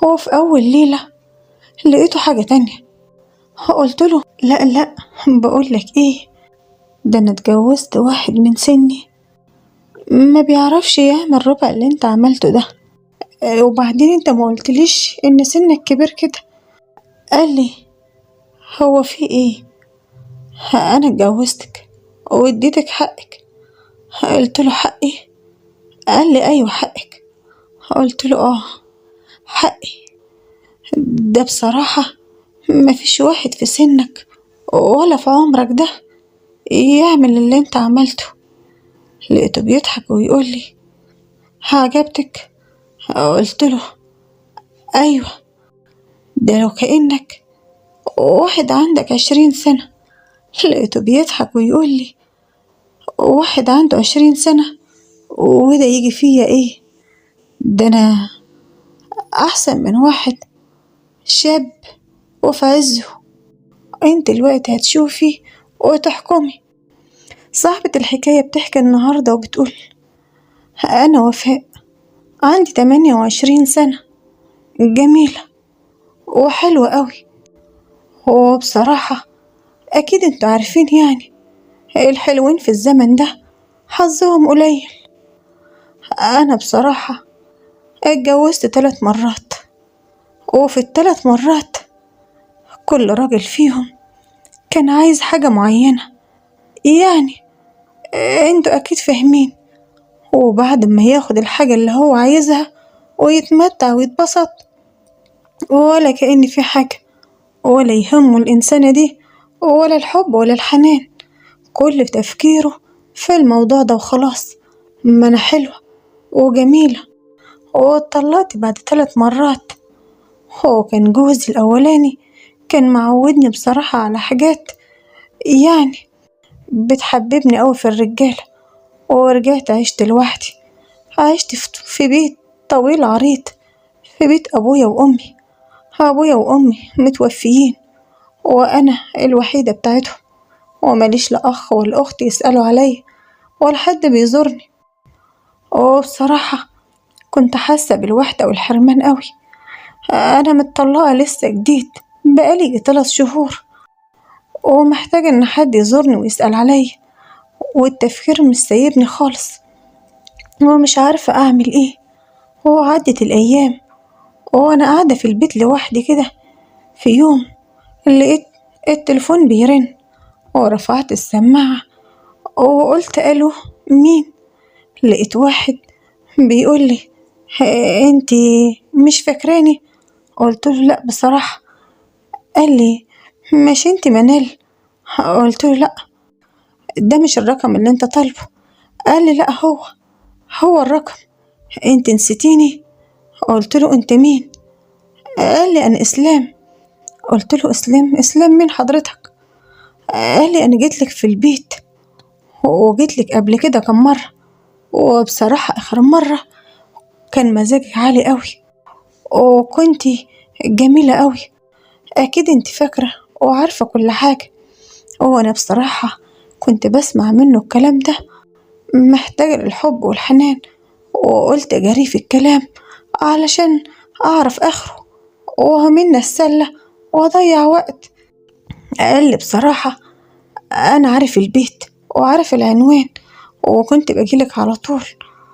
وفي أول ليلة لقيته حاجة تانية قلت له لا لا بقولك ايه ده انا اتجوزت واحد من سني ما بيعرفش يعمل ربع اللي انت عملته ده آه، وبعدين انت ما قلتليش ان سنك كبير كده قال لي هو في ايه ها انا اتجوزتك واديتك حقك قلت له حقي قال لي ايوه حقك قلت له اه حقي ده بصراحة مفيش واحد في سنك ولا في عمرك ده يعمل اللي انت عملته لقيته بيضحك ويقول لي عجبتك قلت له ايوه ده لو كأنك واحد عندك عشرين سنة لقيته بيضحك ويقول لي واحد عنده عشرين سنة وده يجي فيا ايه ده انا احسن من واحد شاب وفي عزه انت دلوقتي هتشوفي وتحكمي صاحبة الحكاية بتحكي النهاردة وبتقول أنا وفاء عندي تمانية وعشرين سنة جميلة وحلوة أوي وبصراحة أكيد انتوا عارفين يعني الحلوين في الزمن ده حظهم قليل أنا بصراحة اتجوزت تلات مرات وفي التلات مرات كل راجل فيهم كان عايز حاجة معينة يعني انتوا أكيد فاهمين وبعد ما ياخد الحاجة اللي هو عايزها ويتمتع ويتبسط ولا كأن في حاجة ولا يهمه الإنسانة دي ولا الحب ولا الحنان كل تفكيره في الموضوع ده وخلاص ما أنا حلوة وجميلة واتطلقت بعد ثلاث مرات هو كان جوزي الأولاني كان معودني بصراحة على حاجات يعني بتحببني أوي في الرجالة ورجعت عشت لوحدي عشت في- في بيت طويل عريض في بيت أبويا وأمي أبويا وأمي متوفيين وأنا الوحيدة بتاعتهم ومليش لا أخ ولا أخت يسألوا عليا ولا حد بيزورني وبصراحة كنت حاسة بالوحدة والحرمان أوي أنا متطلقة لسه جديد بقالي يجي تلات شهور ومحتاجة إن حد يزورني ويسأل عليا والتفكير مش سايبني خالص ومش عارفة أعمل إيه وعدت الأيام وأنا قاعدة في البيت لوحدي كده في يوم لقيت التليفون بيرن ورفعت السماعة وقلت ألو مين لقيت واحد بيقول لي انتي مش فاكراني قلت له لا بصراحة قال لي مش انتي منال قلت له لا ده مش الرقم اللي انت طالبه قال لي لا هو هو الرقم انت نسيتيني قلت له انت مين قال لي انا اسلام قلت له اسلام اسلام مين حضرتك قال لي انا جيت لك في البيت وجيت لك قبل كده كم مرة وبصراحة اخر مرة كان مزاجك عالي قوي وكنتي جميلة قوي اكيد انت فاكرة وعارفة كل حاجة وانا بصراحة كنت بسمع منه الكلام ده محتاجة للحب والحنان وقلت أجري في الكلام علشان أعرف آخره وهمنا السلة وأضيع وقت قال لي بصراحة أنا عارف البيت وعارف العنوان وكنت بجيلك على طول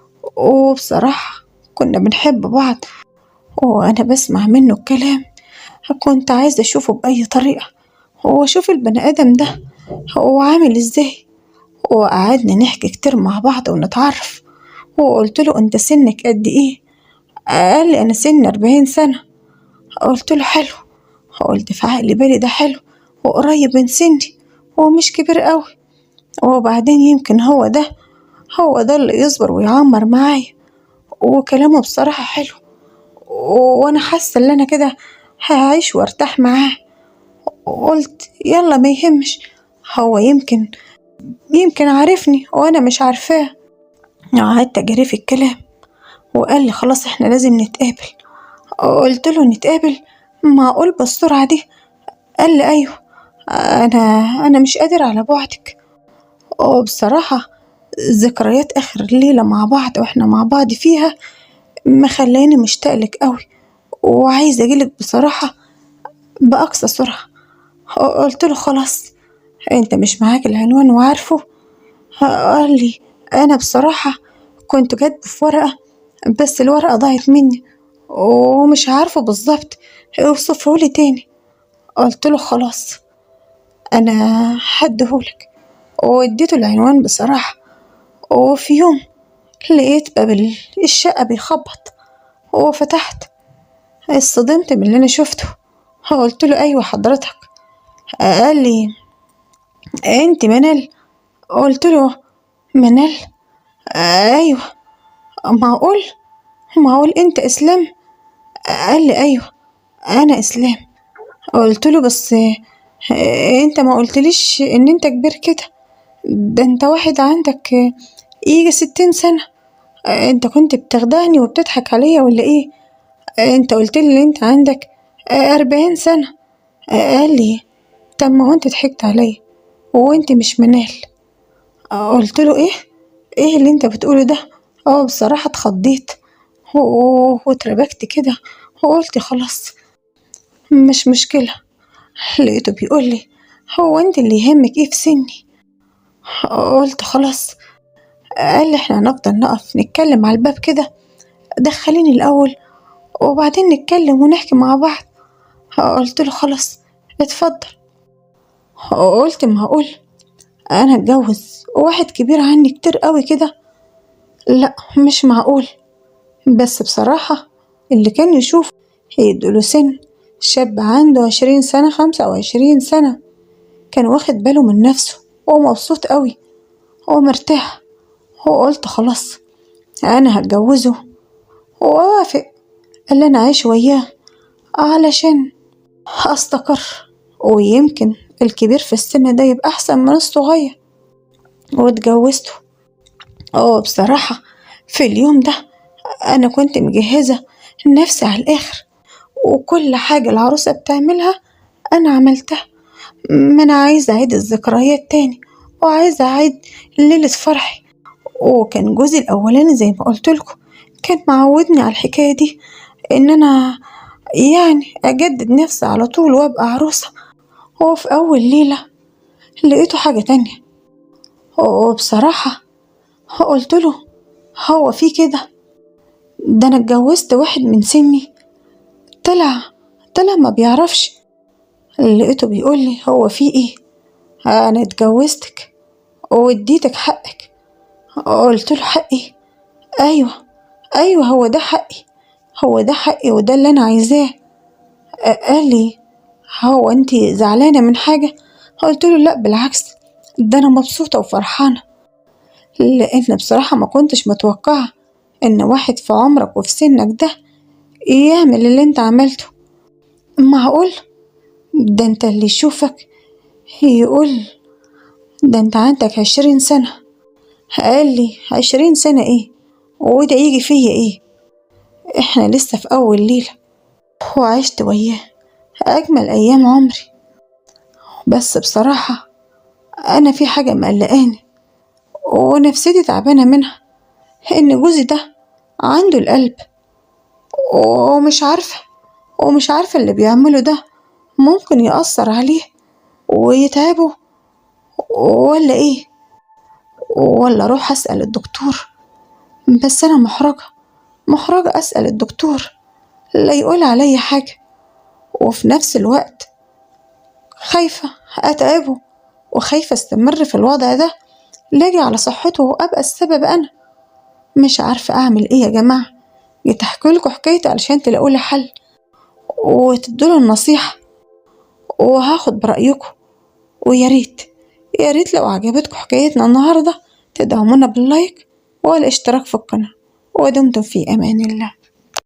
وبصراحة كنا بنحب بعض وأنا بسمع منه الكلام كنت عايزة أشوفه بأي طريقة وأشوف البني آدم ده هو عامل إزاي وقعدنا نحكي كتير مع بعض ونتعرف وقلت له انت سنك قد ايه قال لي انا سني أربعين سنة قلت له حلو قلت في عقلي بالي ده حلو وقريب من سني ومش كبير قوي وبعدين يمكن هو ده هو ده اللي يصبر ويعمر معايا وكلامه بصراحة حلو وانا حاسة ان انا كده هعيش وارتاح معاه قلت يلا ما يهمش هو يمكن يمكن عارفني وانا مش عارفاه قعدت اجري في الكلام وقال لي خلاص احنا لازم نتقابل قلت له نتقابل معقول بالسرعة دي قال لي ايوه انا انا مش قادر على بعدك وبصراحة ذكريات اخر ليلة مع بعض واحنا مع بعض فيها مخلاني مشتاق لك قوي وعايزة أجيلك بصراحة بأقصى سرعة قلت له خلاص أنت مش معاك العنوان وعارفه قال لي أنا بصراحة كنت كاتبه في ورقة بس الورقة ضاعت مني ومش عارفة بالظبط اوصفهولي تاني قلت له خلاص أنا هديهولك واديته العنوان بصراحة وفي يوم لقيت باب الشقة بيخبط وفتحت اتصدمت من اللي أنا شفته قلت له أيوة حضرتك قال لي أنت منال قلت له منال أيوة معقول معقول أنت إسلام قال لي أيوة أنا إسلام قلت له بس أنت ما قلتليش إن أنت كبير كده ده أنت واحد عندك يجي ستين سنة أنت كنت بتخدعني وبتضحك عليا ولا إيه أنت قلتلي إن أنت عندك أربعين سنة قال لي طب ما هو أنت ضحكت عليا وأنت مش منال قلت له إيه إيه اللي أنت بتقوله ده اه بصراحة اتخضيت واتربكت كده وقلت خلاص مش مشكلة لقيته بيقول لي هو انت اللي يهمك ايه في سني قلت خلاص قال لي احنا هنفضل نقف نتكلم على الباب كده دخليني الاول وبعدين نتكلم ونحكي مع بعض قلت له خلاص اتفضل قلت معقول انا اتجوز واحد كبير عني كتير قوي كده لا مش معقول بس بصراحة اللي كان يشوف يدوله سن شاب عنده عشرين سنة خمسة وعشرين سنة كان واخد باله من نفسه ومبسوط قوي ومرتاح وقلت خلاص أنا هتجوزه ووافق اللي أنا عايش وياه علشان أستقر ويمكن الكبير في السن ده يبقى أحسن من الصغير واتجوزته اه بصراحة في اليوم ده أنا كنت مجهزة نفسي على الآخر وكل حاجة العروسة بتعملها أنا عملتها ما أنا عايزة أعيد الذكريات تاني وعايزة أعيد ليلة فرحي وكان جوزي الأولاني زي ما قلتلكوا كان معودني على الحكاية دي إن أنا يعني أجدد نفسي على طول وأبقى عروسة وفي أول ليلة لقيته حاجة تانية وبصراحة قلت له هو في كده ده انا اتجوزت واحد من سني طلع طلع ما بيعرفش لقيته بيقول لي هو في ايه انا اتجوزتك واديتك حقك قلت له حقي ايوه ايوه هو ده حقي هو ده حقي وده اللي انا عايزاه قال لي هو انت زعلانه من حاجه قلت له لا بالعكس ده انا مبسوطه وفرحانه لان بصراحه ما كنتش متوقعه ان واحد في عمرك وفي سنك ده يعمل اللي انت عملته معقول ده انت اللي يشوفك يقول ده انت عندك عشرين سنة قال لي عشرين سنة ايه وده يجي فيا ايه احنا لسه في اول ليلة وعشت وياه اجمل ايام عمري بس بصراحة انا في حاجة مقلقاني ونفسيتي تعبانة منها إن جوزي ده عنده القلب ومش عارفة ومش عارفة اللي بيعمله ده ممكن يأثر عليه ويتعبه ولا إيه ولا أروح أسأل الدكتور بس أنا محرجة محرجة أسأل الدكتور لا يقول عليا حاجة وفي نفس الوقت خايفة أتعبه وخايفة استمر في الوضع ده لاجي على صحته وأبقى السبب أنا مش عارفة أعمل إيه يا جماعة جيت أحكيلكوا حكايتي علشان تلاقولي حل وتدوله النصيحة وهاخد برأيكم ويا ريت يا ريت لو عجبتكم حكايتنا النهاردة تدعمونا باللايك والاشتراك في القناة ودمتم في أمان الله